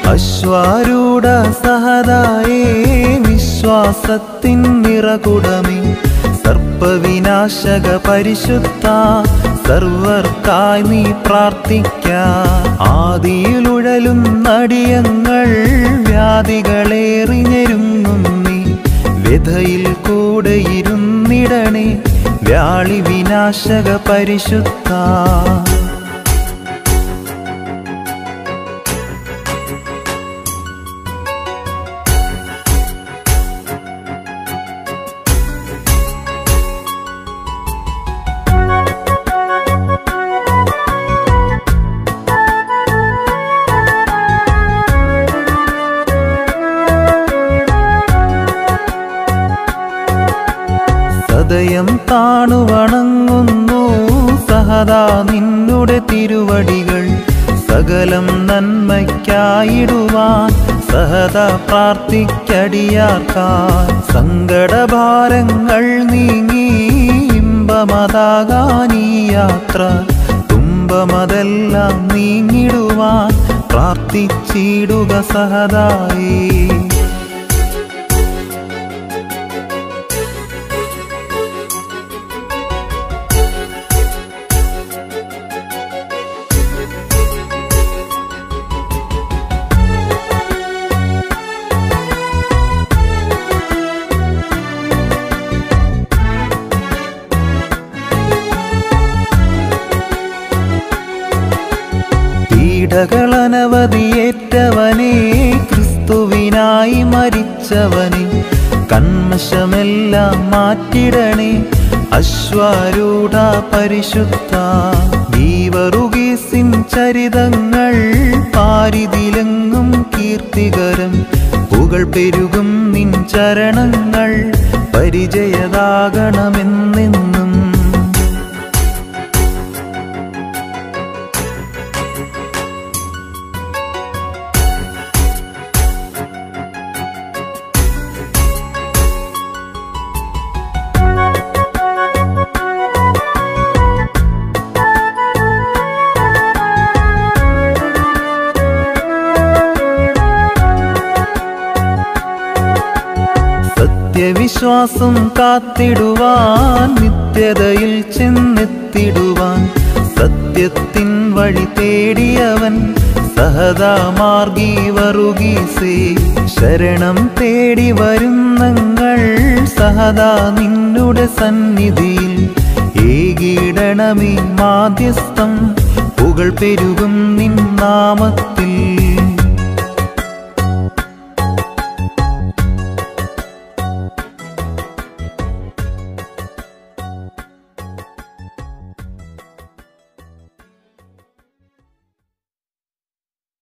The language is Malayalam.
അശ്വാരൂഢ സഹതായേ വിശ്വാസത്തിൻ നിറകുടമേ സർപ്പവിനാശക പരിശുദ്ധ സർവർക്കായി നീ പ്രാർത്ഥിക്ക ആദിയിലുഴലും നടിയങ്ങൾ വ്യാധികളേറി ഞെരുങ്ങുന്നീ വ്യഥയിൽ കൂടെ ഇരുന്നിടണേ വ്യാളി വിനാശക പരിശുദ്ധ സദയം താണു വണങ്ങുന്നു സഹദാ നിന്നുടെ തിരുവടികൾ സകലം നന്മയ്ക്കായിടുവാൻ സഹദാ പ്രാർത്ഥിക്കടിയാർക്കാൻ സങ്കടഭാരങ്ങൾ നീങ്ങി ഇമ്പമതാകാനീ യാത്ര തുമ്പമതെല്ലാം നീങ്ങിടുവാൻ പ്രാർത്ഥിച്ചിടുക സഹദായേ പീഡകളനവധിയേറ്റവനെ ക്രിസ്തുവിനായി മരിച്ചവനെ കന്മശമെല്ലാം മാറ്റിടണേ അശ്വാരൂഢ പരിശുദ്ധ ജീവറുകീസിൻ ചരിതങ്ങൾ പാരിതിലെങ്ങും കീർത്തികരം പുകൾ പെരുകും നിൻ ചരണങ്ങൾ പരിചയതാകണമെന്നെന്നും സത്യവിശ്വാസം കാത്തിടുവാൻ നിത്യതയിൽ ചെന്നെത്തിടുവാൻ സത്യത്തിൻ വഴി തേടിയവൻ സഹതാമാർഗി വറുകീസേ ശരണം തേടി വരുന്നങ്ങൾ സഹതാ നിന്നുടെ സന്നിധിയിൽ ഏകീടണമേ മാധ്യസ്ഥം പുകൾ പെരുകും നിൻ നാമത്തിൽ